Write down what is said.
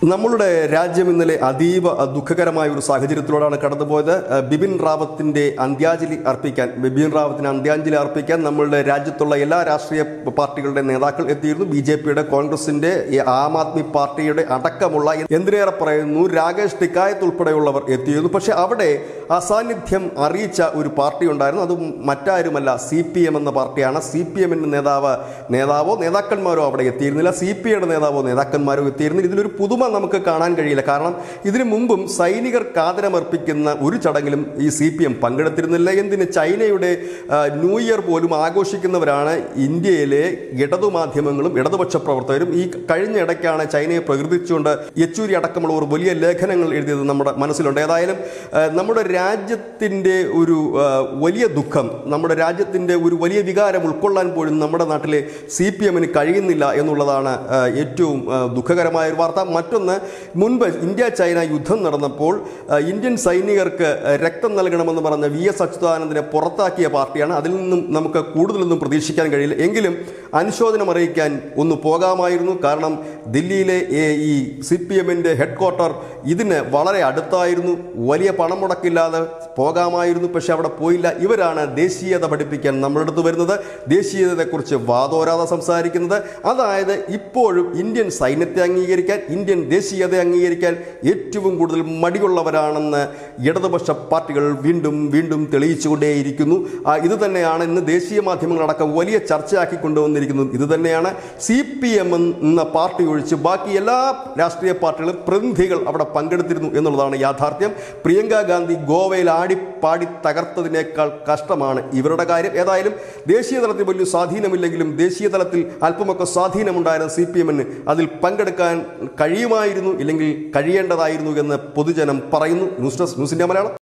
നമ്മളുടെ രാജ്യം ഇന്നലെ അതീവ ദുഃഖകരമായ ഒരു സാഹചര്യത്തിലൂടെയാണ് കടന്നുപോയത് ഏഹ് ബിപിൻ റാവത്തിന്റെ അന്ത്യാഞ്ജലി അർപ്പിക്കാൻ ബിപിൻ റാവത്തിന് അന്ത്യാഞ്ജലി അർപ്പിക്കാൻ നമ്മളുടെ രാജ്യത്തുള്ള എല്ലാ രാഷ്ട്രീയ പാർട്ടികളുടെ നേതാക്കൾ എത്തിയിരുന്നു ബി ജെ പിയുടെ കോൺഗ്രസിന്റെ ഈ ആം ആദ്മി പാർട്ടിയുടെ അടക്കമുള്ള എന്തിനേറെ പറയുന്നു രാകേഷ് ടിക്കായത്ത് ഉൾപ്പെടെയുള്ളവർ എത്തിയിരുന്നു പക്ഷെ അവിടെ അസാന്നിധ്യം അറിയിച്ച ഒരു പാർട്ടി ഉണ്ടായിരുന്നു അത് മറ്റാരുമല്ല സി പി എം എന്ന പാർട്ടിയാണ് സി പി എമ്മിന്റെ നേതാവ് നേതാവോ നേതാക്കന്മാരോ അവിടെ എത്തിയിരുന്നില്ല സി പി ഐയുടെ നേതാവോ നേതാക്കന്മാരോ എത്തിയിരുന്നില്ല ഇതിലൊരു പുതുമ നമുക്ക് കാണാൻ കഴിയില്ല കാരണം ഇതിനു മുമ്പും സൈനികർ കാതരമർപ്പിക്കുന്ന ഒരു ചടങ്ങിലും ഈ സി പി എം പങ്കെടുത്തിരുന്നില്ല എന്തിന് ചൈനയുടെ ആ, ന്യൂ ഇയർ പോലും ആഘോഷിക്കുന്നവരാണ് ഇന്ത്യയിലെ ഇടതു മാധ്യമങ്ങളും ഇടതുപക്ഷ പ്രവർത്തകരും ഈ കഴിഞ്ഞ ഇടയ്ക്കാണ് ചൈനയെ പ്രകീർത്തിച്ചുകൊണ്ട് യെച്ചൂരി അടക്കമുള്ളവർ വലിയ ലേഖനങ്ങൾ എഴുതിയത് നമ്മുടെ മനസ്സിലുണ്ട് ഏതായാലും ആ, നമ്മുടെ രാജ്യത്തിൻ്റെ ഒരു ആ, വലിയ ദുഃഖം നമ്മുടെ രാജ്യത്തിൻ്റെ ഒരു വലിയ വികാരം ഉൾക്കൊള്ളാൻ പോലും നമ്മുടെ നാട്ടിലെ സി പി എമ്മിന് കഴിയുന്നില്ല എന്നുള്ളതാണ് ആ, ഏറ്റവും ആ, ദുഃഖകരമായ ഒരു വാർത്ത മറ്റൊന്ന് മുൻപ് ഇന്ത്യ ചൈന യുദ്ധം നടന്നപ്പോൾ ആ, ഇന്ത്യൻ സൈനികർക്ക് രക്തം നൽകണമെന്ന് പറഞ്ഞ വി എസ് അച്യുതാനന്ദനെ പുറത്താക്കിയ പാർട്ടിയാണ് അതിൽ നിന്നും നമുക്ക് കൂടുതലൊന്നും പ്രതീക്ഷിക്കാൻ കഴിയില്ല എങ്കിലും അനുശോചനം അറിയിക്കാൻ ഒന്ന് പോകാമായിരുന്നു കാരണം ദില്ലിയിലെ ഏ, ഈ സി പി എമ്മിൻ്റെ ഹെഡ് ക്വാർട്ടർ ഇതിന് വളരെ അടുത്തായിരുന്നു വലിയ പണം മുടക്കില്ലാതെ പോകാമായിരുന്നു പക്ഷെ അവിടെ പോയില്ല ഇവരാണ് ദേശീയത പഠിപ്പിക്കാൻ നമ്മുടെ അടുത്ത് വരുന്നത് ദേശീയതയെക്കുറിച്ച് വാതോരാതെ സംസാരിക്കുന്നത് അതായത് ഇപ്പോഴും ഇന്ത്യൻ സൈന്യത്തെ അംഗീകരിക്കാൻ ഇന്ത്യൻ ദേശീയത അംഗീകരിക്കാൻ ഏറ്റവും കൂടുതൽ മടിയുള്ളവരാണെന്ന് ഇടതുപക്ഷ പാർട്ടികൾ വീണ്ടും വീണ്ടും തെളിയിച്ചുകൊണ്ടേയിരിക്കുന്നു ആ, ഇത് തന്നെയാണ് ഇന്ന് ദേശീയ മാധ്യമങ്ങളടക്കം വലിയ ചർച്ചയാക്കി കൊണ്ടുവന്നിരിക്കുന്നത് ഇത് തന്നെയാണ് സി പി എം എന്ന പാർട്ടി ഒഴിച്ച് ബാക്കി എല്ലാ രാഷ്ട്രീയ പാർട്ടികളും പ്രതിനിധികൾ അവിടെ പങ്കെടുത്തിരുന്നു എന്നുള്ളതാണ് യാഥാർത്ഥ്യം പ്രിയങ്ക ഗാന്ധി ഗോവയിൽ ആടിപ്പാടി തകർത്തതിനേക്കാൾ കഷ്ടമാണ് ഇവരുടെ കാര്യം ഏതായാലും ദേശീയ തലത്തിൽ വലിയ സ്വാധീനമില്ലെങ്കിലും ദേശീയ തലത്തിൽ അല്പമൊക്കെ സ്വാധീനമുണ്ടായിരുന്ന സി പി എമ്മിന് അതിൽ പങ്കെടുക്കാൻ കഴിയുമായിരുന്നു ഇല്ലെങ്കിൽ കഴിയേണ്ടതായിരുന്നു എന്ന് പൊതുജനം പറയുന്നു news desk news India Malayalam